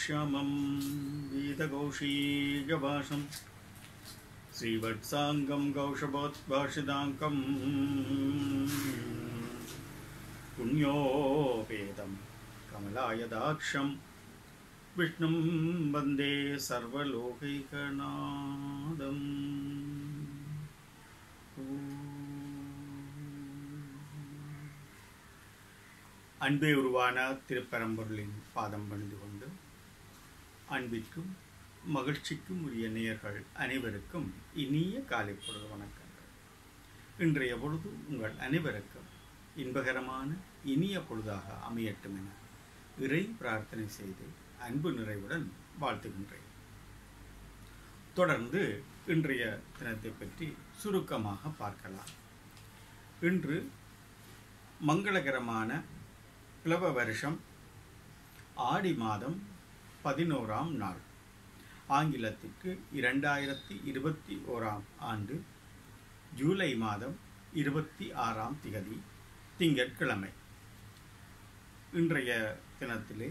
श्यामं वीतकौशीकभाषं श्रीवत्साङ्गं कौशभोद्भाषिताङ्कं पुण्योपेतं कमलायदाक्षं विष्णुं वन्दे सर्वलोकैकनादम् அன்பே உருவான திருப்பரம்பொருளின் பாதம் பணிந்து கொண்டு அன்பிற்கும் மகிழ்ச்சிக்கும் உரிய நேயர்கள் அனைவருக்கும் இனிய காலை பொழுது வணக்கங்கள் இன்றைய பொழுது உங்கள் அனைவருக்கும் இன்பகரமான இனிய பொழுதாக அமையட்டும் என இறை பிரார்த்தனை செய்து அன்பு நிறைவுடன் வாழ்த்துகின்றேன் தொடர்ந்து இன்றைய தினத்தை பற்றி சுருக்கமாக பார்க்கலாம் இன்று மங்களகரமான பிளவ வருஷம் ஆடி மாதம் பதினோராம் நாள் ஆங்கிலத்திற்கு இரண்டாயிரத்தி இருபத்தி ஓராம் ஆண்டு ஜூலை மாதம் இருபத்தி ஆறாம் திகதி திங்கட்கிழமை இன்றைய தினத்திலே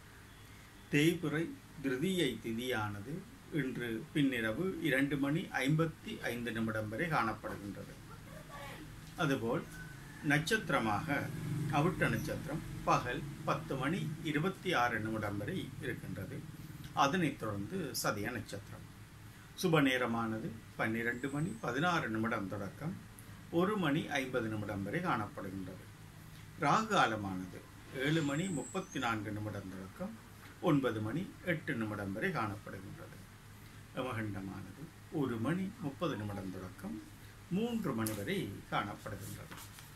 தேய்பிறை திருதியை திதியானது இன்று பின்னிரவு இரண்டு மணி ஐம்பத்தி ஐந்து நிமிடம் வரை காணப்படுகின்றது அதுபோல் நட்சத்திரமாக அவிட்ட நட்சத்திரம் பகல் பத்து மணி இருபத்தி ஆறு நிமிடம் வரை இருக்கின்றது அதனைத் தொடர்ந்து சதய நட்சத்திரம் சுப நேரமானது பன்னிரண்டு மணி பதினாறு நிமிடம் தொடக்கம் ஒரு மணி ஐம்பது நிமிடம் வரை காணப்படுகின்றது ராகு காலமானது ஏழு மணி முப்பத்தி நான்கு நிமிடம் தொடக்கம் ஒன்பது மணி எட்டு நிமிடம் வரை காணப்படுகின்றது யமகண்டமானது ஒரு மணி முப்பது நிமிடம் தொடக்கம் மூன்று மணி வரை காணப்படுகின்றது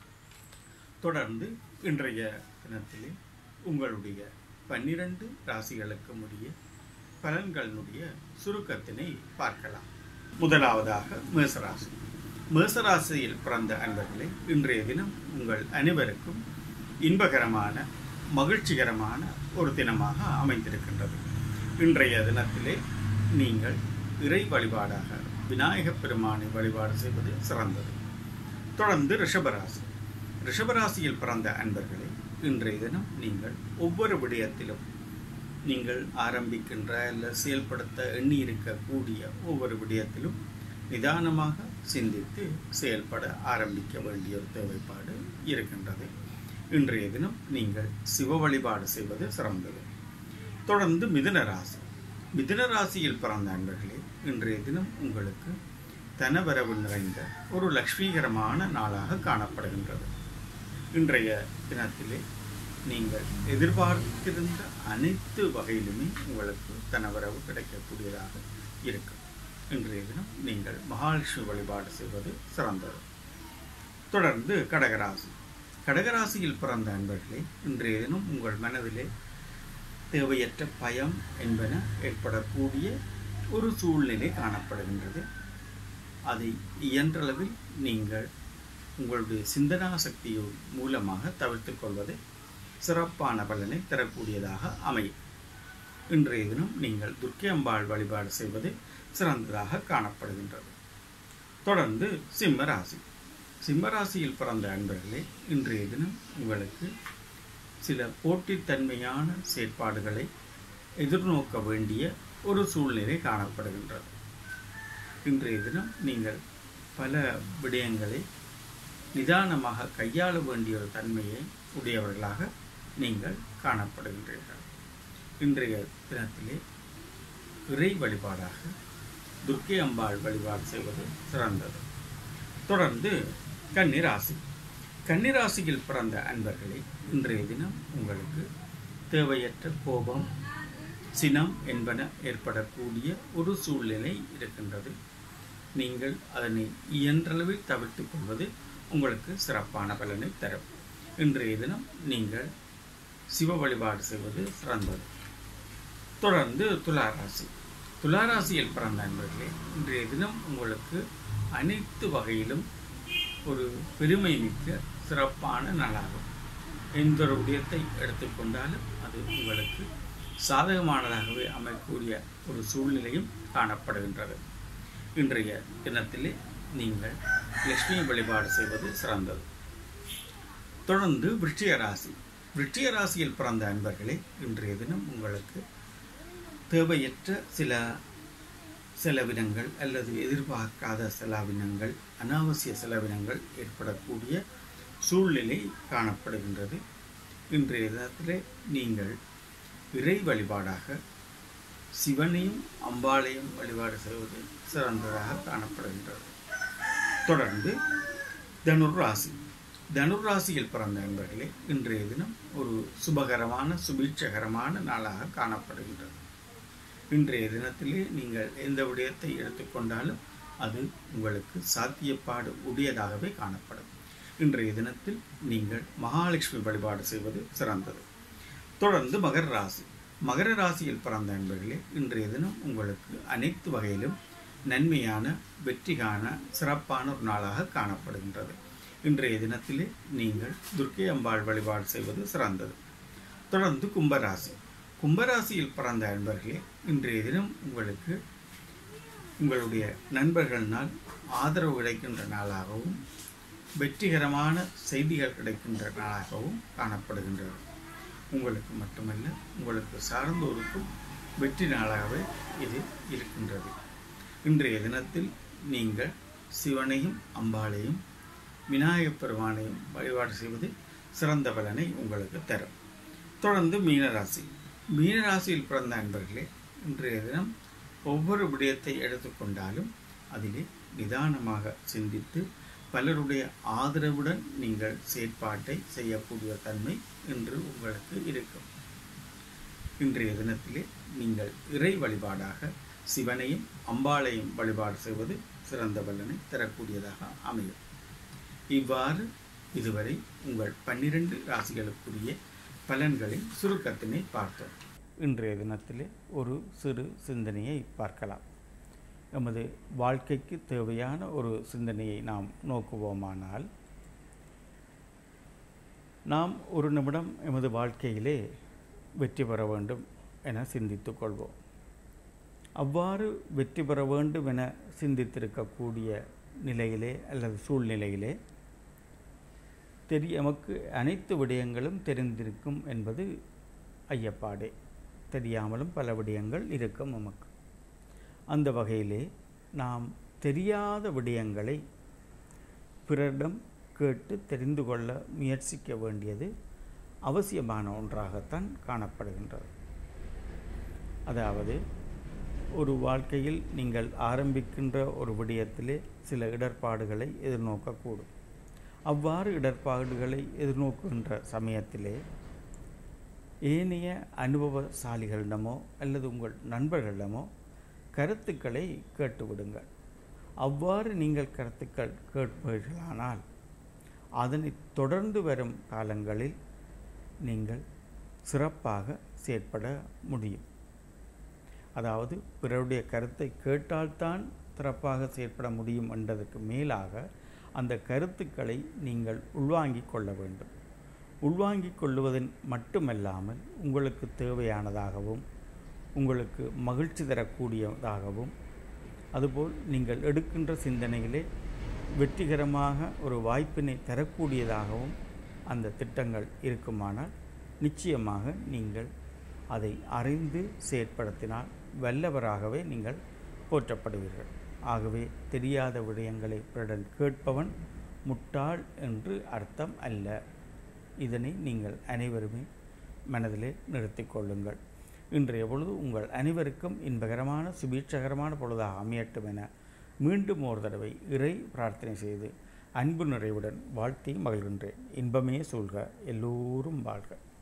தொடர்ந்து இன்றைய தினத்திலே உங்களுடைய பன்னிரண்டு ராசிகளுக்கு உரிய பலன்களினுடைய சுருக்கத்தினை பார்க்கலாம் முதலாவதாக மேசராசி மேசராசியில் பிறந்த அன்பர்களே இன்றைய தினம் உங்கள் அனைவருக்கும் இன்பகரமான மகிழ்ச்சிகரமான ஒரு தினமாக அமைந்திருக்கின்றது இன்றைய தினத்திலே நீங்கள் இறை வழிபாடாக விநாயகப் பெருமானை வழிபாடு செய்வது சிறந்தது தொடர்ந்து ரிஷபராசி ரிஷபராசியில் பிறந்த அன்பர்களே இன்றைய தினம் நீங்கள் ஒவ்வொரு விடயத்திலும் நீங்கள் ஆரம்பிக்கின்ற அல்ல செயல்படுத்த எண்ணி இருக்கக்கூடிய ஒவ்வொரு விடயத்திலும் நிதானமாக சிந்தித்து செயல்பட ஆரம்பிக்க வேண்டிய ஒரு தேவைப்பாடு இருக்கின்றது இன்றைய தினம் நீங்கள் சிவ வழிபாடு செய்வது சிறந்தது தொடர்ந்து மிதுன ராசி மிதுன ராசியில் பிறந்த அன்பர்களே இன்றைய தினம் உங்களுக்கு தனவரவு நிறைந்த ஒரு லக்ஷ்மீகரமான நாளாக காணப்படுகின்றது இன்றைய தினத்திலே நீங்கள் எதிர்பார்த்திருந்த அனைத்து வகையிலுமே உங்களுக்கு தனவரவு கிடைக்கக்கூடியதாக இருக்கும் இன்றைய தினம் நீங்கள் மகாலட்சுமி வழிபாடு செய்வது சிறந்தது தொடர்ந்து கடகராசி கடகராசியில் பிறந்த அன்பர்களே இன்றைய தினம் உங்கள் மனதிலே தேவையற்ற பயம் என்பன ஏற்படக்கூடிய ஒரு சூழ்நிலை காணப்படுகின்றது அதை இயன்றளவில் நீங்கள் உங்களுடைய சிந்தனா சக்தியோ மூலமாக தவிர்த்து கொள்வது சிறப்பான பலனை தரக்கூடியதாக அமையும் இன்றைய தினம் நீங்கள் துர்க்கை அம்பாள் வழிபாடு செய்வது சிறந்ததாக காணப்படுகின்றது தொடர்ந்து சிம்ம ராசி சிம்ம ராசியில் பிறந்த அன்பர்களே இன்றைய தினம் உங்களுக்கு சில போட்டித்தன்மையான செயற்பாடுகளை எதிர்நோக்க வேண்டிய ஒரு சூழ்நிலை காணப்படுகின்றது இன்றைய தினம் நீங்கள் பல விடயங்களை நிதானமாக கையாள வேண்டிய ஒரு தன்மையை உடையவர்களாக நீங்கள் காணப்படுகின்றீர்கள் இன்றைய தினத்திலே இறை வழிபாடாக துர்க்கை அம்பாள் வழிபாடு செய்வது சிறந்தது தொடர்ந்து கன்னிராசி கன்னிராசியில் பிறந்த அன்பர்களே இன்றைய தினம் உங்களுக்கு தேவையற்ற கோபம் சினம் என்பன ஏற்படக்கூடிய ஒரு சூழ்நிலை இருக்கின்றது நீங்கள் அதனை இயன்றளவில் தவிர்த்து கொள்வது உங்களுக்கு சிறப்பான பலனை தரும் இன்றைய தினம் நீங்கள் சிவ வழிபாடு செய்வது சிறந்தது தொடர்ந்து துளாராசி துளாராசியில் பிறந்த அன்பர்களே இன்றைய தினம் உங்களுக்கு அனைத்து வகையிலும் ஒரு பெருமை மிக்க சிறப்பான நாளாகும் எந்த ஒரு விடயத்தை எடுத்துக்கொண்டாலும் அது உங்களுக்கு சாதகமானதாகவே அமையக்கூடிய ஒரு சூழ்நிலையும் காணப்படுகின்றது இன்றைய தினத்திலே நீங்கள் லட்சுமி வழிபாடு செய்வது சிறந்தது தொடர்ந்து விருச்சிக ராசி விருச்சிக ராசியில் பிறந்த அன்பர்களே இன்றைய தினம் உங்களுக்கு தேவையற்ற சில செலவினங்கள் அல்லது எதிர்பார்க்காத செலவினங்கள் அனாவசிய செலவினங்கள் ஏற்படக்கூடிய சூழ்நிலை காணப்படுகின்றது இன்றைய தினத்திலே நீங்கள் இறை வழிபாடாக சிவனையும் அம்பாளையும் வழிபாடு செய்வது சிறந்ததாக காணப்படுகின்றது தொடர்ந்து தனுர் ராசி தனுர் ராசியில் பிறந்த நண்பர்களே இன்றைய தினம் ஒரு சுபகரமான சுபீட்சகரமான நாளாக காணப்படுகின்றது இன்றைய தினத்திலே நீங்கள் எந்த விடயத்தை எடுத்துக்கொண்டாலும் அது உங்களுக்கு சாத்தியப்பாடு உடையதாகவே காணப்படும் இன்றைய தினத்தில் நீங்கள் மகாலட்சுமி வழிபாடு செய்வது சிறந்தது தொடர்ந்து மகர ராசி மகர ராசியில் பிறந்த நண்பர்களே இன்றைய தினம் உங்களுக்கு அனைத்து வகையிலும் நன்மையான வெற்றிகான சிறப்பான ஒரு நாளாக காணப்படுகின்றது இன்றைய தினத்திலே நீங்கள் துர்க்கை அம்பாள் வழிபாடு செய்வது சிறந்தது தொடர்ந்து கும்பராசி கும்பராசியில் பிறந்த நண்பர்களே இன்றைய தினம் உங்களுக்கு உங்களுடைய நண்பர்களினால் ஆதரவு கிடைக்கின்ற நாளாகவும் வெற்றிகரமான செய்திகள் கிடைக்கின்ற நாளாகவும் காணப்படுகின்றது உங்களுக்கு மட்டுமல்ல உங்களுக்கு சார்ந்தோருக்கும் வெற்றி நாளாகவே இது இருக்கின்றது இன்றைய தினத்தில் நீங்கள் சிவனையும் அம்பாளையும் விநாயகப் பெருமானையும் வழிபாடு செய்வது சிறந்த பலனை உங்களுக்கு தரும் தொடர்ந்து மீனராசி மீனராசியில் பிறந்த அன்பர்களே இன்றைய தினம் ஒவ்வொரு விடயத்தை எடுத்துக்கொண்டாலும் அதிலே நிதானமாக சிந்தித்து பலருடைய ஆதரவுடன் நீங்கள் செயற்பாட்டை செய்யக்கூடிய தன்மை இன்று உங்களுக்கு இருக்கும் இன்றைய தினத்திலே நீங்கள் இறை வழிபாடாக சிவனையும் அம்பாளையும் வழிபாடு செய்வது சிறந்த பலனை தரக்கூடியதாக அமையும் இவ்வாறு இதுவரை உங்கள் பன்னிரண்டு ராசிகளுக்குரிய பலன்களின் சுருக்கத்தினை பார்த்தோம் இன்றைய தினத்திலே ஒரு சிறு சிந்தனையை பார்க்கலாம் எமது வாழ்க்கைக்கு தேவையான ஒரு சிந்தனையை நாம் நோக்குவோமானால் நாம் ஒரு நிமிடம் எமது வாழ்க்கையிலே வெற்றி பெற வேண்டும் என சிந்தித்துக் கொள்வோம் அவ்வாறு வெற்றி பெற வேண்டும் என சிந்தித்திருக்கக்கூடிய நிலையிலே அல்லது சூழ்நிலையிலே தெரிய எமக்கு அனைத்து விடயங்களும் தெரிந்திருக்கும் என்பது ஐயப்பாடே தெரியாமலும் பல விடயங்கள் இருக்கும் நமக்கு அந்த வகையிலே நாம் தெரியாத விடயங்களை பிறரிடம் கேட்டு தெரிந்து கொள்ள முயற்சிக்க வேண்டியது அவசியமான ஒன்றாகத்தான் காணப்படுகின்றது அதாவது ஒரு வாழ்க்கையில் நீங்கள் ஆரம்பிக்கின்ற ஒரு விடயத்திலே சில இடர்பாடுகளை எதிர்நோக்கக்கூடும் அவ்வாறு இடர்பாடுகளை எதிர்நோக்குகின்ற சமயத்திலே ஏனைய அனுபவசாலிகளிடமோ அல்லது உங்கள் நண்பர்களிடமோ கருத்துக்களை கேட்டுவிடுங்கள் அவ்வாறு நீங்கள் கருத்துக்கள் கேட்பீர்களானால் அதனை தொடர்ந்து வரும் காலங்களில் நீங்கள் சிறப்பாக செயற்பட முடியும் அதாவது பிறருடைய கருத்தை கேட்டால்தான் சிறப்பாக செயற்பட முடியும் என்பதற்கு மேலாக அந்த கருத்துக்களை நீங்கள் உள்வாங்கிக் கொள்ள வேண்டும் உள்வாங்கிக் கொள்வதன் மட்டுமல்லாமல் உங்களுக்கு தேவையானதாகவும் உங்களுக்கு மகிழ்ச்சி தரக்கூடியதாகவும் அதுபோல் நீங்கள் எடுக்கின்ற சிந்தனையிலே வெற்றிகரமாக ஒரு வாய்ப்பினை தரக்கூடியதாகவும் அந்த திட்டங்கள் இருக்குமானால் நிச்சயமாக நீங்கள் அதை அறிந்து செயற்படுத்தினால் வல்லவராகவே நீங்கள் போற்றப்படுவீர்கள் ஆகவே தெரியாத விடயங்களை பிறடன் கேட்பவன் முட்டாள் என்று அர்த்தம் அல்ல இதனை நீங்கள் அனைவருமே மனதிலே நிறுத்திக் கொள்ளுங்கள் இன்றைய பொழுது உங்கள் அனைவருக்கும் இன்பகரமான சுபீட்சகரமான பொழுதாக அமையட்டும் என மீண்டும் ஒரு தடவை இறை பிரார்த்தனை செய்து அன்பு நிறைவுடன் வாழ்த்தி மகிழ்கின்றேன் இன்பமே சூழ்க எல்லோரும் வாழ்க